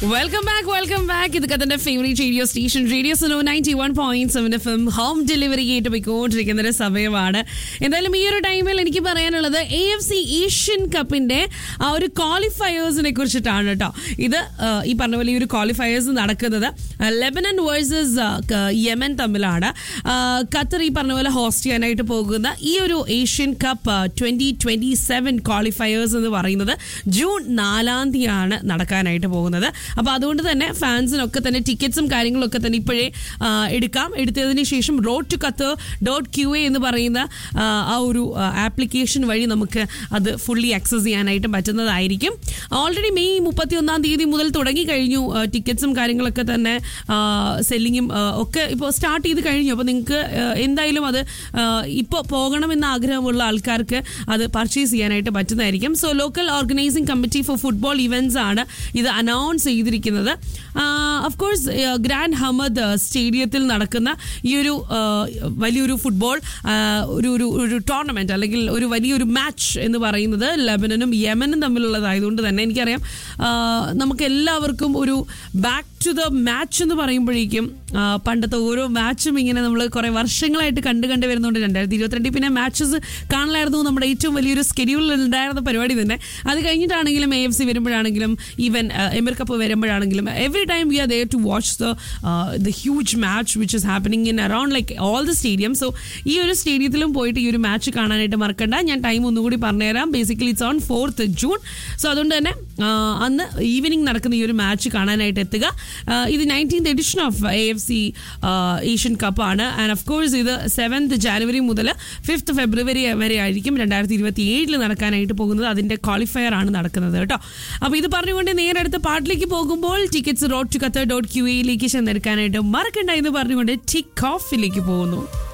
welcome back welcome back ഇത് കഥന്റെ favourite radio station radio സലോ ninety one point seven F M home delivery ആയിട്ട് പോയിക്കൊണ്ടിരിക്കുന്ന ഒരു സമയമാണ് എന്തായാലും ഈ ഒരു ടൈമിൽ എനിക്ക് പറയാനുള്ളത് എ എഫ് സി ഏഷ്യൻ കപ്പിന്റെ ആ ഒരു ക്വാളിഫയേഴ്സിനെ കുറിച്ചിട്ടാണ് കേട്ടോ ഇത് ആ, ഈ പറഞ്ഞ പോലെ ഈ ഒരു ക്വാളിഫയേഴ്സ് നടക്കുന്നത് ലെബനൻ വേഴ്സസ് യമൻ തമ്മിലാണ് ആ, ഖത്തർ ഈ പറഞ്ഞ പോലെ ഹോസ്റ്റ് ചെയ്യാനായിട്ട് പോകുന്ന ഈ ഒരു Asian cup twenty twenty seven qualifiers എന്ന് പറയുന്നത് ജൂൺ നാലാം തീയതിയാണ് നടക്കാനായിട്ട് പോകുന്നത് അപ്പോൾ അതുകൊണ്ട് തന്നെ ഫാൻസിനൊക്കെ തന്നെ ടിക്കറ്റ്സും കാര്യങ്ങളൊക്കെ തന്നെ ഇപ്പോഴേ ആ, എടുക്കാം എടുത്തതിന് ശേഷം road to Qatar dot Q A എന്ന് പറയുന്ന ആ, ആ ഒരു ആപ്ലിക്കേഷൻ വഴി നമുക്ക് അത് ഫുള്ളി ആക്സസ് ചെയ്യാനായിട്ട് പറ്റുന്നതായിരിക്കും ഓൾറെഡി മെയ് മുപ്പത്തി ഒന്നാം തീയതി മുതൽ തുടങ്ങി കഴിഞ്ഞു ആ, ടിക്കറ്റ്സും കാര്യങ്ങളൊക്കെ തന്നെ സെല്ലിങ്ങും ഒക്കെ ഇപ്പോൾ സ്റ്റാർട്ട് ചെയ്ത് കഴിഞ്ഞു അപ്പോൾ നിങ്ങൾക്ക് എന്തായാലും അത് ഇപ്പോൾ പോകണമെന്ന ആഗ്രഹമുള്ള ആൾക്കാർക്ക് അത് പർച്ചേസ് ചെയ്യാനായിട്ട് പറ്റുന്നതായിരിക്കും so local organizing committee for football events ആണ് ഇത് അനൗൺസ് ചെയ്തിരിക്കുന്നത് ഓഫ് കോഴ്സ് ഗ്രാൻഡ് ഹമദ് സ്റ്റേഡിയത്തിൽ നടക്കുന്ന ഈ ഒരു ആ, വലിയൊരു ഫുട്ബോൾ ആ, ഒരു ഒരു ഒരു ടൂർണമെന്റ് അല്ലെങ്കിൽ ഒരു വലിയൊരു മാച്ച് എന്ന് പറയുന്നത് ലെബനനും യമനും തമ്മിലുള്ളതായതുകൊണ്ട് തന്നെ എനിക്കറിയാം ആ, നമുക്ക് എല്ലാവർക്കും ഒരു ബാക്ക് ടു ദ മാച്ച് എന്ന് പറയുമ്പോഴേക്കും ആ, പണ്ടത്തെ ഓരോ മാച്ചും ഇങ്ങനെ നമ്മൾ കുറെ വർഷങ്ങളായിട്ട് കണ്ടു കണ്ടു വരുന്നുണ്ട് രണ്ടായിരത്തി ഇരുപത്തിരണ്ടിൽ പിന്നെ മാച്ചസ് കാണലായിരുന്നു നമ്മുടെ ഏറ്റവും വലിയൊരു സ്കെഡ്യൂളിൽ ഉണ്ടായിരുന്ന പരിപാടി തന്നെ അത് കഴിഞ്ഞിട്ടാണെങ്കിലും എ എഫ് സി വരുമ്പോഴാണെങ്കിലും ഈവൻ എമിർ കപ്പ് വരുമ്പോഴാണെങ്കിലും every time we are there to watch the the huge match which is happening in around like all the stadium so ഈ ഒരു സ്റ്റേഡിയത്തിലും പോയിട്ട് ഈ ഒരു മാച്ച് കാണാനായിട്ട് മറക്കണ്ട ഞാൻ ടൈം ഒന്നുകൂടി പറഞ്ഞുതരാം basically it's on fourth June so അതുകൊണ്ട് തന്നെ ആ, അന്ന് ഈവനിങ് നടക്കുന്ന ഈ ഒരു മാച്ച് കാണാനായിട്ട് എത്തുക ആ, ഇത് nineteenth edition of A F C Asian കപ്പാണ് ആൻഡ് ഓഫ് കോഴ്സ് ഇത് സെവൻത് ജാനുവരി മുതൽ ഫിഫ്ത്ത് ഫെബ്രുവരി വരെ ആയിരിക്കും രണ്ടായിരത്തി ഇരുപത്തി ഏഴിൽ നടക്കാനായിട്ട് പോകുന്നത് അതിന്റെ ക്വാളിഫയർ ആണ് നടക്കുന്നത് കേട്ടോ അപ്പോൾ ഇത് പറഞ്ഞുകൊണ്ട് നേരെ അടുത്ത പാട്ടിലേക്ക് പോകുമ്പോൾ tickets road to Qatar dot Q എയിലേക്ക് ചെന്നെടുക്കാനായിട്ട് മറക്കണ്ട എന്ന് പറഞ്ഞുകൊണ്ട് ടിക്ക് ഓഫിലേക്ക് പോകുന്നു